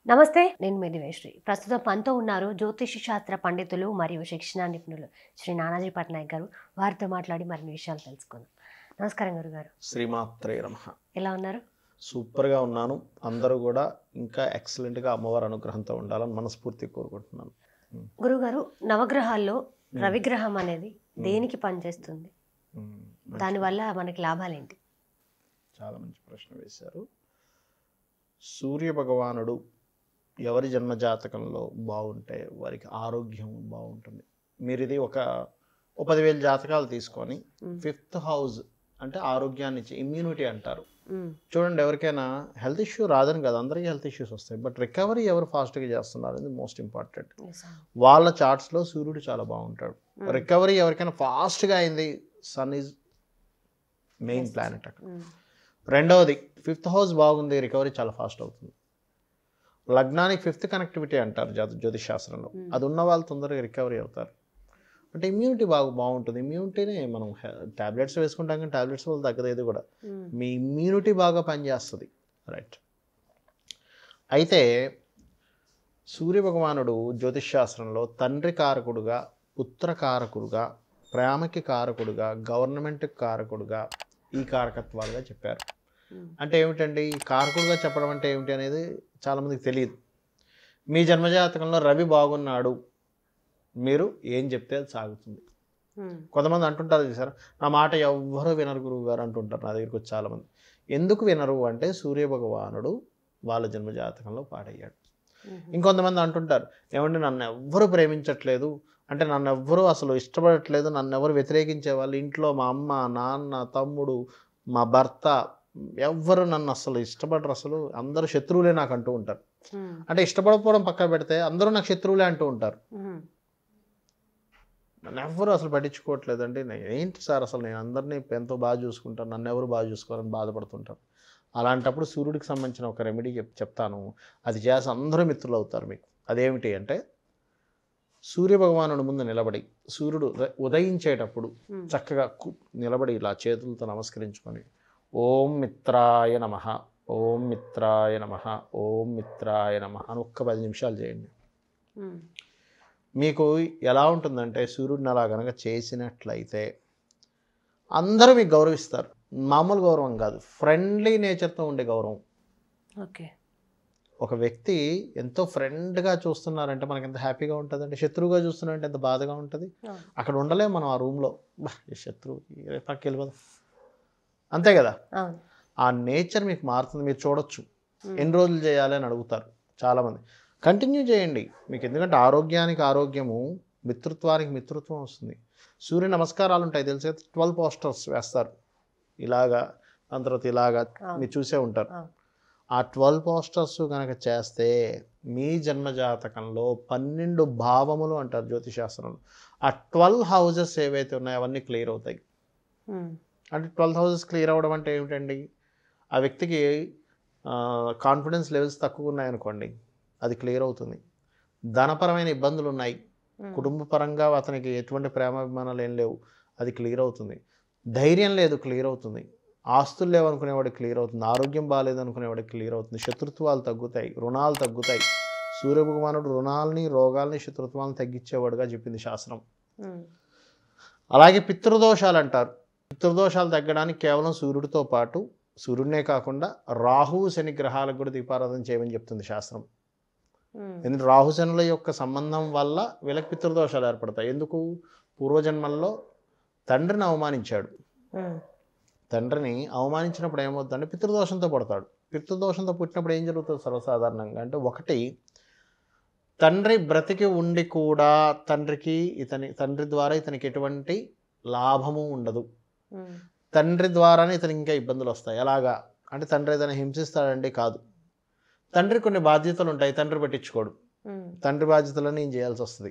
నమస్తే నేను మీ దివేశ్రీ ప్రస్తుతం మనతో ఉన్నారు జ్యోతిష శాస్త్ర పండితులు మరియు శిక్షణ నిపుణులు శ్రీ నానాజీ పట్నాయక్ గారు వారితో మాట్లాడి మరిన్ని విషయాలు తెలుసుకుందాం నమస్కారం గురుగారు శ్రీమాత్రే నమ ఎలా ఉన్నారు సూపర్గా ఉన్నాను అందరూ కూడా ఇంకా ఎక్సలెంట్గా అమ్మవారి అనుగ్రహంతో ఉండాలని మనస్ఫూర్తిగా కోరుకుంటున్నాను గురుగారు నవగ్రహాల్లో రవిగ్రహం అనేది దేనికి పనిచేస్తుంది మ్మ్. దానివల్ల మనకి లాభాలేంటి చాలా మంచి ప్రశ్న వేశారు సూర్య భగవానుడు ఎవరి జన్మ జాతకంలో బాగుంటే వారికి ఆరోగ్యం బాగుంటుంది మీరు ఇది ఒక ఒక పదివేల జాతకాలు తీసుకొని మ్మ్. ఫిఫ్త్ హౌస్ అంటే ఆరోగ్యాన్ని ఇచ్చే ఇమ్యూనిటీ అంటారు మ్మ్. చూడండి ఎవరికైనా హెల్త్ ఇష్యూ రాదని కదా అందరికీ హెల్త్ ఇష్యూస్ వస్తాయి బట్ రికవరీ ఎవరు ఫాస్ట్గా చేస్తున్నారు అనేది మోస్ట్ ఇంపార్టెంట్ Yes, sir. వాళ్ళ చార్ట్స్లో సూర్యుడు చాలా బాగుంటాడు మ్మ్. రికవరీ ఎవరికైనా ఫాస్ట్గా అయింది sun is main Yes. Planet అక్కడ మ్మ్. రెండవది ఫిఫ్త్ హౌస్ బాగుంది రికవరీ చాలా ఫాస్ట్ అవుతుంది లగ్నానికి ఫిఫ్త్ కనెక్టివిటీ అంటారు జ్యోతి జ్యోతిష్ శాస్త్రంలో మ్మ్. అది ఉన్న వాళ్ళు తొందరగా రికవరీ అవుతారు అంటే ఇమ్యూనిటీ బాగా బాగుంటుంది ఇమ్యూనిటీనే మనం టాబ్లెట్స్ వేసుకుంటాం కానీ టాబ్లెట్స్ వల్ల తగ్గదు కూడా మ్మ్. మీ ఇమ్యూనిటీ బాగా పనిచేస్తుంది రైట్ అయితే సూర్యభగవానుడు జ్యోతిష్ శాస్త్రంలో తండ్రి కారకుడుగా పుత్ర కారకుడుగా ప్రేమకి కారకుడుగా గవర్నమెంట్ కారకుడుగా ఈ కారకత్వాలుగా చెప్పారు మ్మ్. అంటే ఏమిటండి ఈ కారకుడుగా చెప్పడం అంటే ఏమిటి అనేది చాలామందికి తెలియదు మీ జన్మజాతకంలో రవి బాగున్నాడు మీరు ఏం చెప్తే అది సాగుతుంది మ్మ్. కొంతమంది అంటుంటారు చూసారా నా మాట ఎవ్వరూ వినరు గురువు గారు అంటుంటారు నా దగ్గరికి వచ్చి చాలామంది ఎందుకు వినరు అంటే సూర్యభగవానుడు వాళ్ళ జన్మజాతకంలో పాడయ్యాడు మ్మ్. ఇంకొంతమంది అంటుంటారు ఏమంటే నన్ను ఎవ్వరూ ప్రేమించట్లేదు అంటే నన్ను ఎవ్వరూ అసలు ఇష్టపడట్లేదు నన్ను ఎవరు వ్యతిరేకించే వాళ్ళు ఇంట్లో మా అమ్మ నాన్న తమ్ముడు మా భర్త ఎవ్వరు నన్ను అసలు ఇష్టపడరు అసలు అందరూ శత్రువులే నాకు అంటూ ఉంటారు మ్మ్. అంటే ఇష్టపడకపోవడం పక్క పెడితే అందరూ నాకు శత్రువులే అంటూ ఉంటారు మ్మ్. నన్ను ఎవ్వరు అసలు పట్టించుకోవట్లేదండి నేను ఏంటి సార్ అసలు నేను అందరినీ ఎంతో బాగా చూసుకుంటాను నన్ను ఎవరు బాగా చూసుకోవాలని బాధపడుతుంటారు అలాంటప్పుడు సూర్యుడికి సంబంధించిన ఒక రెమెడీ చెప్ చెప్తాను అది చేసి అందరూ మిత్రులు అవుతారు మీకు అదేమిటి అంటే సూర్యభగవానుడి ముందు నిలబడి సూర్యుడు ర- ఉదయించేటప్పుడు మ్మ్. చక్కగా కు- నిలబడి ఇలా చేతులతో నమస్కరించుకొని ఓం మిత్రాయ నమ ఓం మిత్రాయ నమ ఓం మిత్రాయ నమ అని ఒక్క పది నిమిషాలు చేయండి మ్మ్. మీకు ఎలా ఉంటుందంటే సూర్యుడిని అలా కనుక చేసినట్లయితే అందరూ మీకు గౌరవిస్తారు మామూలు గౌరవం కాదు ఫ్రెండ్లీ నేచర్తో ఉండే గౌరవం ఓకే ఒక వ్యక్తి ఎంతో ఫ్రెండ్గా చూస్తున్నారంటే మనకి ఎంత హ్యాపీగా ఉంటుందంటే శత్రువుగా చూస్తున్నారంటే ఎంత బాధగా ఉంటుంది అవును. అక్కడ ఉండలేం మనం ఆ రూమ్లో బా ఈ శత్రువు ఈ పక్కకి వెళ్ళిపోదాం అంతే కదా అవును ఆ నేచర్ మీకు మారుతుంది మీరు చూడొచ్చు మ్మ్. ఎన్ని రోజులు చేయాలి అని అడుగుతారు చాలామంది కంటిన్యూ చేయండి మీకు ఎందుకంటే ఆరోగ్యానికి ఆరోగ్యము మిత్రత్వానికి మిత్రత్వం వస్తుంది సూర్య నమస్కారాలు ఉంటాయి తెలిసే ట్వెల్వ్ పోస్టర్స్ వేస్తారు ఇలాగా దాని తర్వాత ఇలాగా అవును. మీరు చూసే ఉంటారు అవును. ఆ ట్వెల్వ్ పోస్టర్స్ కనుక చేస్తే మీ జన్మజాతకంలో పన్నెండు భావములు అంటారు జ్యోతిశాస్త్రంలో ఆ ట్వెల్వ్ హౌజెస్ ఏవైతే ఉన్నాయో అవన్నీ క్లియర్ అవుతాయి మ్మ్. అంటే ట్వెల్వ్ హౌసెస్ క్లియర్ అవ్వడం అంటే ఏమిటండి ఆ వ్యక్తికి కాన్ఫిడెన్స్ లెవెల్స్ తక్కువ ఉన్నాయనుకోండి అది క్లియర్ అవుతుంది ధనపరమైన ఇబ్బందులు ఉన్నాయి మ్మ్. కుటుంబ పరంగా అతనికి ఎటువంటి ప్రేమాభిమానాలు ఏం లేవు అది క్లియర్ అవుతుంది ధైర్యం లేదు క్లియర్ అవుతుంది ఆస్తులు లేవనుకునేవాడికి క్లియర్ అవుతుంది ఆరోగ్యం బాగాలేదు అనుకునేవాడికి క్లియర్ అవుతుంది శత్రుత్వాలు తగ్గుతాయి రుణాలు తగ్గుతాయి సూర్యభగవానుడు రుణాలని రోగాల్ని శత్రుత్వాలను తగ్గించేవాడుగా చెప్పింది శాస్త్రం మ్మ్. అలాగే పితృదోషాలు అంటారు పితృదోషాలు తగ్గడానికి కేవలం సూర్యుడితో పాటు సూర్యుడినే కాకుండా రాహు శని గ్రహాలకు కూడా దీపారాధన చేయమని చెప్తుంది శాస్త్రం మ్మ్. ఎందుకంటే రాహు శనుల యొక్క సంబంధం వల్ల వీళ్ళకి పితృదోషాలు ఏర్పడతాయి ఎందుకు పూర్వజన్మల్లో తండ్రిని అవమానించాడు మ్మ్. తండ్రిని అవమానించినప్పుడు ఏమవుతుందంటే పితృదోషంతో పడతాడు పితృదోషంతో పుట్టినప్పుడు ఏం జరుగుతుంది సర్వసాధారణంగా అంటే ఒకటి తండ్రి బ్రతికి ఉండి కూడా తండ్రికి ఇతని తండ్రి ద్వారా ఇతనికి ఎటువంటి లాభము ఉండదు మ్మ్. తండ్రి ద్వారానే ఇతనికి ఇంకా ఇబ్బందులు వస్తాయి ఎలాగా అంటే తండ్రి ఏదైనా హింసిస్తాడంటే కాదు తండ్రి కొన్ని బాధ్యతలు ఉంటాయి తండ్రి పట్టించుకోడు మ్మ్. తండ్రి బాధ్యతలను నేను చేయాల్సి వస్తుంది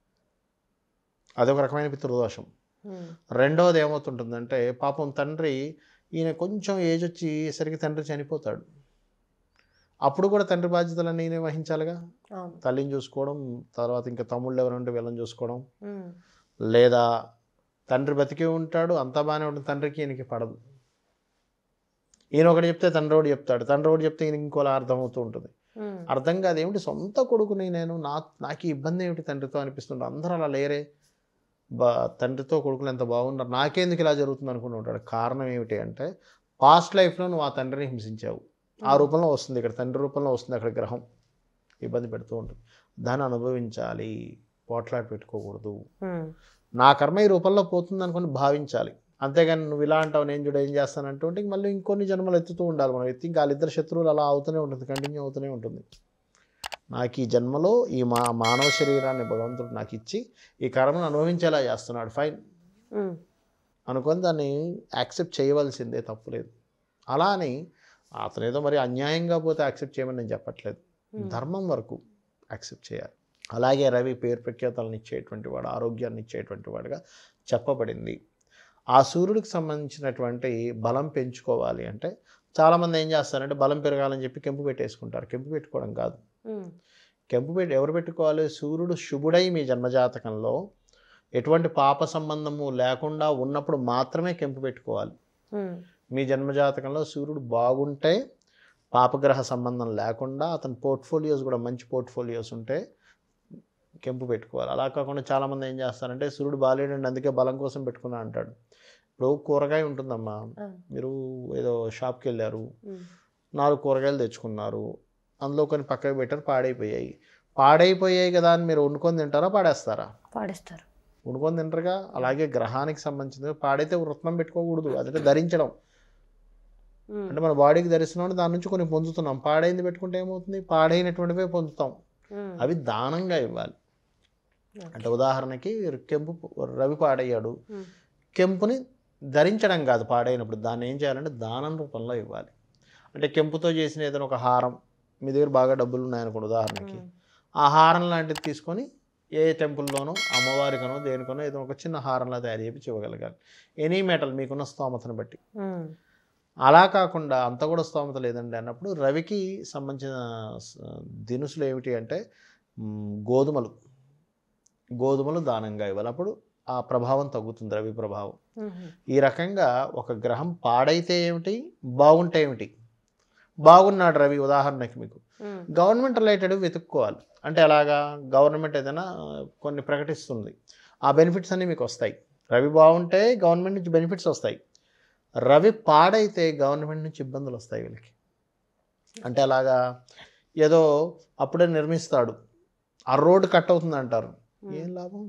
అదొక రకమైన పితృదోషం మ్మ్. రెండవది ఏమవుతుంటుందంటే పాపం తండ్రి ఈయన కొంచెం ఏజ్ వచ్చేసరికి తండ్రి చనిపోతాడు అప్పుడు కూడా తండ్రి బాధ్యతలన్నీ ఈయన వహించాలిగా అవును తల్లిని చూసుకోవడం తర్వాత ఇంకా తమ్ముళ్ళు ఎవరంటే వీళ్ళని చూసుకోవడం మ్మ్. లేదా తండ్రి బతికే ఉంటాడు అంతా బాగానే ఉంటుంది తండ్రికి ఈయనకి పడదు ఈయన ఒకటి చెప్తే తండ్రి ఒకటి చెప్తాడు తండ్రి ఒకటి చెప్తే ఈయనకి ఇంకోలా అర్థమవుతూ ఉంటుంది ఉమ్. అర్థం కాదు ఏమిటి సొంత కొడుకుని నేను నా నాకు ఈ ఇబ్బంది ఏమిటి తండ్రితో అనిపిస్తుంది అందరూ అలా లేరే బా తండ్రితో కొడుకులు ఎంత బాగున్నారు నాకెందుకు ఇలా జరుగుతుంది అనుకుని ఉంటాడు కారణం ఏమిటి అంటే పాస్ట్ లైఫ్లో నువ్వు ఆ తండ్రిని హింసించావు ఆ రూపంలో వస్తుంది ఇక్కడ తండ్రి రూపంలో వస్తుంది అక్కడ గ్రహం ఇబ్బంది పెడుతూ ఉంటుంది దాన్ని అనుభవించాలి పోట్లాట పెట్టుకోకూడదు ఉమ్. నా కర్మ ఈ రూపంలో పోతుంది అనుకుని భావించాలి అంతేగాని నువ్వు ఇలా అంటావు నేను చూడ ఏం చేస్తానంటూ ఉంటే ఇంక మళ్ళీ ఇంకొన్ని జన్మలు ఎత్తుతూ ఉండాలి మనం ఎత్తి ఇంకా వాళ్ళిద్దరు శత్రువులు అలా అవుతూనే ఉంటుంది కంటిన్యూ అవుతూనే ఉంటుంది నాకు ఈ జన్మలో ఈ మా మానవ శరీరాన్ని భగవంతుడు నాకు ఇచ్చి ఈ కర్మను అనుభవించేలా చేస్తున్నాడు ఫైన్ ఉమ్. అనుకొని దాన్ని యాక్సెప్ట్ చేయవలసిందే తప్పులేదు అలా అని అతను ఏదో మరి అన్యాయంగా పోతే యాక్సెప్ట్ చేయమని నేను చెప్పట్లేదు ఉమ్. ధర్మం వరకు యాక్సెప్ట్ చేయాలి అలాగే రవి పేరు ప్రఖ్యాతలను ఇచ్చేటువంటి వాడు ఆరోగ్యాన్ని ఇచ్చేటువంటి వాడుగా చెప్పబడింది ఆ సూర్యుడికి సంబంధించినటువంటి బలం పెంచుకోవాలి అంటే చాలామంది ఏం చేస్తారంటే బలం పెరగాలని చెప్పి కెంపు పెట్టేసుకుంటారు కెంపు పెట్టుకోవడం కాదు ఉమ్. కెంపు పెట్టి ఎవరు పెట్టుకోవాలి సూర్యుడు శుభుడై మీ జన్మజాతకంలో ఎటువంటి పాప సంబంధము లేకుండా ఉన్నప్పుడు మాత్రమే కెంపు పెట్టుకోవాలి ఉమ్. మీ జన్మజాతకంలో సూర్యుడు బాగుంటే పాపగ్రహ సంబంధం లేకుండా అతని పోర్ట్ఫోలియోస్ కూడా మంచి పోర్ట్ఫోలియోస్ ఉంటే కెంపు పెట్టుకోవాలి అలా కాకుండా చాలామంది ఏం చేస్తారంటే సూర్యుడు బాగాలేడండి అందుకే బలం కోసం పెట్టుకున్నా అంటాడు ఇప్పుడు కూరగాయ ఉంటుందమ్మా ఆ. మీరు ఏదో షాప్కి వెళ్ళారు ఉమ్. నాలుగు కూరగాయలు తెచ్చుకున్నారు అందులో కొన్ని పక్కకు పెట్టారు పాడైపోయాయి పాడైపోయాయి కదా అని మీరు వండుకొని తింటారా పాడేస్తారా పాడిస్తారు వండుకొని తింటారుగా అలాగే గ్రహానికి సంబంధించింది పాడైతే వృత్నం పెట్టుకోకూడదు అదంటే ధరించడం ఉమ్. అంటే మన బాడీకి ధరిస్తున్నాం దాని నుంచి కొన్ని పొందుతున్నాం పాడైంది పెట్టుకుంటే ఏమవుతుంది పాడైనటువంటివే పొందుతాం ఉమ్. అవి దానంగా ఇవ్వాలి ఓకే. అంటే ఉదాహరణకి కెంపు రవి పాడయ్యాడు ఉమ్. కెంపుని ధరించడం కాదు పాడైనప్పుడు దాన్ని ఏం చేయాలంటే దానం రూపంలో ఇవ్వాలి అంటే కెంపుతో చేసిన ఏదైనా ఒక హారం మీ దగ్గర బాగా డబ్బులు ఉన్నాయనుకోండి ఉదాహరణకి ఉమ్. ఆ హారం లాంటిది తీసుకొని ఏ టెంపుల్లోనో అమ్మవారికనో దేనికనో ఏదో ఒక చిన్న హారంలా తయారు చేసి ఇవ్వగలగాలి ఎనీ మెటల్ మీకున్న స్తోమతను బట్టి ఉమ్. అలా కాకుండా అంత కూడా స్తోమత లేదండి అన్నప్పుడు రవికి సంబంధించిన స- దినుసులు ఏమిటి అంటే మ్, గోధుమలు గోధుమలు దానంగా ఇవ్వాలి అప్పుడు ఆ ప్రభావం తగ్గుతుంది రవి ప్రభావం ఉమ్. ఈ రకంగా ఒక గ్రహం పాడైతే ఏమిటి బాగుంటే ఏమిటి బాగున్నాడు రవి ఉదాహరణకి మీకు ఉమ్. గవర్నమెంట్ రిలేటెడ్ వెతుక్కోవాలి అంటే ఎలాగా గవర్నమెంట్ ఏదైనా కొన్ని ప్రకటిస్తుంది ఆ బెనిఫిట్స్ అన్నీ మీకు వస్తాయి రవి బాగుంటే గవర్నమెంట్ నుంచి బెనిఫిట్స్ వస్తాయి రవి పాడైతే గవర్నమెంట్ నుంచి ఇబ్బందులు వస్తాయి వీళ్ళకి అంటే అలాగా ఏదో అప్పుడే నిర్మిస్తాడు ఆ రోడ్డు కట్ అవుతుంది అంటారు ఏం లాభం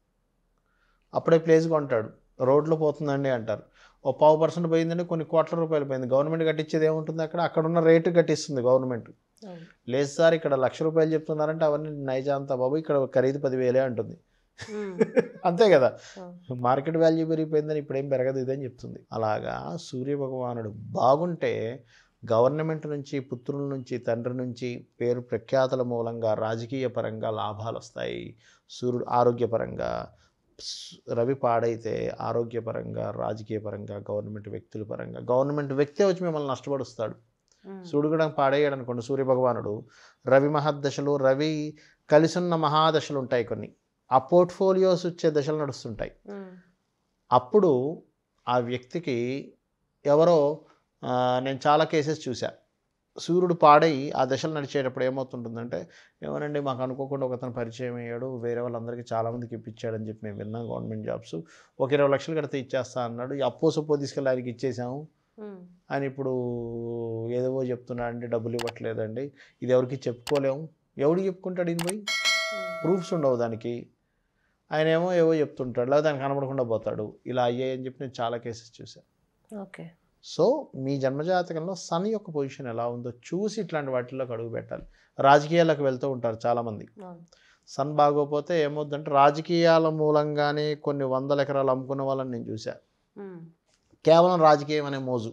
అప్పుడే ప్లేస్ కొంటాడు రోడ్లో పోతుందండి అంటారు ఓ పావు పర్సెంట్ పోయిందంటే కొన్ని కోట్ల రూపాయలు పోయింది గవర్నమెంట్ కట్టించేది ఏముంటుంది అక్కడ అక్కడ ఉన్న రేటు కట్టిస్తుంది గవర్నమెంట్ అవును. లేదు సార్ ఇక్కడ లక్ష రూపాయలు చెప్తున్నారంటే అవన్నీ నైజా అంతా బాబు ఇక్కడ ఖరీదు పదివేలే అంటుంది ఉమ్. అంతే కదా అవును. మార్కెట్ వాల్యూ పెరిగిపోయిందని ఇప్పుడు ఏం పెరగదు ఇదని చెప్తుంది అలాగా సూర్య భగవానుడు బాగుంటే గవర్నమెంట్ నుంచి పుత్రుల నుంచి తండ్రి నుంచి పేరు ప్రఖ్యాతల మూలంగా రాజకీయ పరంగా లాభాలు వస్తాయి సూర్యుడు ఆరోగ్యపరంగా స్- రవి పాడైతే ఆరోగ్యపరంగా రాజకీయ పరంగా గవర్నమెంట్ వ్యక్తుల పరంగా గవర్నమెంట్ వ్యక్తే వచ్చి మిమ్మల్ని నష్టపరుస్తాడు ఉమ్. సూర్యుడు కూడా పాడేయడు అనుకోండి సూర్యభగవానుడు రవి మహద్దశలు రవి కలిసున్న మహాదశలు ఉంటాయి కొన్ని ఆ పోర్ట్ఫోలియోస్ వచ్చే దశలు నడుస్తుంటాయి ఉమ్. అప్పుడు ఆ వ్యక్తికి ఎవరో ఆ, నేను చాలా కేసెస్ చూసా సూర్యుడు పాడై ఆ దశలు నడిచేటప్పుడు ఏమవుతుంటుందంటే ఏమోనండి మాకు అనుకోకుండా ఒకతను పరిచయం అయ్యాడు వేరే వాళ్ళందరికీ చాలామందికి ఇప్పించాడని చెప్పి మేము విన్నాం గవర్నమెంట్ జాబ్స్ ఒక ఇరవై లక్షలు కడితే ఇచ్చేస్తా అన్నాడు ఈ అప్పో సొప్పో తీసుకెళ్ళి ఆయనకి ఇచ్చేసాము ఉమ్. ఆయన ఇప్పుడు ఏదేవో చెప్తున్నాడండి డబ్బులు ఇవ్వట్లేదండి ఇది ఎవరికి చెప్పుకోలేము ఎవడికి చెప్పుకుంటాడు ఇది పోయి ఉమ్. ప్రూఫ్స్ ఉండవు దానికి ఆయన ఏమో ఏవో చెప్తుంటాడు లేదా దానికి కనబడకుండా పోతాడు ఇలా అయ్యాయని చెప్పి నేను చాలా కేసెస్ చూశాను ఓకే సో మీ జన్మజాతకంలో సన్ యొక్క పొజిషన్ ఎలా ఉందో చూసి ఇట్లాంటి వాటిల్లోకి అడుగు పెట్టాలి రాజకీయాలకు వెళ్తూ ఉంటారు చాలామంది అవును. సన్ బాగోపోతే ఏమవుద్దంటే రాజకీయాల మూలంగానే కొన్ని వందల ఎకరాలు అమ్ముకున్న వాళ్ళని నేను చూశాను ఉమ్. కేవలం రాజకీయం అనే మోజు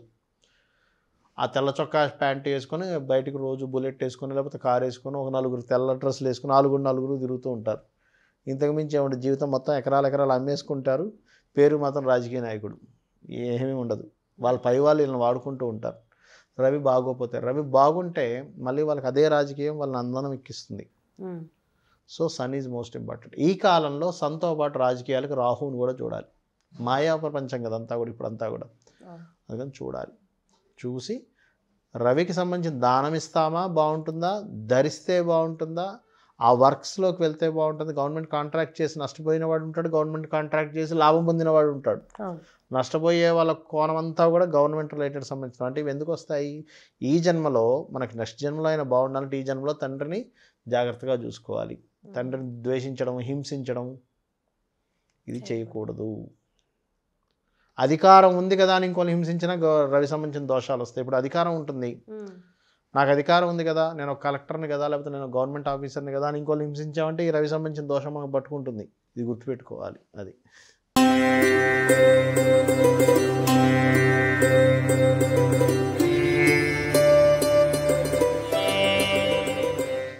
ఆ తెల్ల చొక్కా ప్యాంట్ వేసుకొని బయటకు రోజు బుల్లెట్ వేసుకొని లేకపోతే కార్ వేసుకొని ఒక నలుగురు తెల్ల డ్రెస్సులు వేసుకొని నాలుగు నలుగురు తిరుగుతూ ఉంటారు ఇంతకు మించి ఏమంటే జీవితం మొత్తం ఎకరాల ఎకరాలు అమ్మేసుకుంటారు పేరు మాత్రం రాజకీయ నాయకుడు ఏమీ ఉండదు వాళ్ళ పై వాళ్ళు వీళ్ళని వాడుకుంటూ ఉంటారు రవి బాగోపోతే రవి బాగుంటే మళ్ళీ వాళ్ళకి అదే రాజకీయం వాళ్ళని అందనం ఎక్కిస్తుంది um. So sun is most important ఈ కాలంలో సన్తో పాటు రాజకీయాలకు రాహుని కూడా చూడాలి మాయా ప్రపంచం కదంతా కూడా ఇప్పుడంతా కూడా అవును. అందుకని చూడాలి చూసి రవికి సంబంధించిన దానం ఇస్తామా బాగుంటుందా ధరిస్తే బాగుంటుందా ఆ వర్క్స్లోకి వెళ్తే బాగుంటుంది గవర్నమెంట్ కాంట్రాక్ట్ చేసి నష్టపోయిన వాడు ఉంటాడు గవర్నమెంట్ కాంట్రాక్ట్ చేసి లాభం పొందిన వాడు ఉంటాడు అవును నష్టపోయే వాళ్ళ కోణం అంతా కూడా గవర్నమెంట్ రిలేటెడ్ సంబంధించిన అంటే ఇవి ఎందుకు వస్తాయి ఈ జన్మలో మనకి నెక్స్ట్ జన్మలో అయినా బాగుండాలంటే ఈ జన్మలో తండ్రిని జాగ్రత్తగా చూసుకోవాలి తండ్రిని ద్వేషించడం హింసించడం ఇది చేయకూడదు అధికారం ఉంది కదా అని ఇంకోళ్ళు హింసించినా గౌ- రవి సంబంధించిన దోషాలు వస్తాయి ఇప్పుడు అధికారం ఉంటుంది ఉమ్. నాకు అధికారం ఉంది కదా నేను ఒక కలెక్టర్ని కదా లేకపోతే నేను గవర్నమెంట్ ఆఫీసర్ని కదా అని ఇంకోళ్ళు హింసించామంటే ఈ రవి సంబంధించిన దోషం మనకు పట్టుకుంటుంది ఇది గుర్తుపెట్టుకోవాలి అది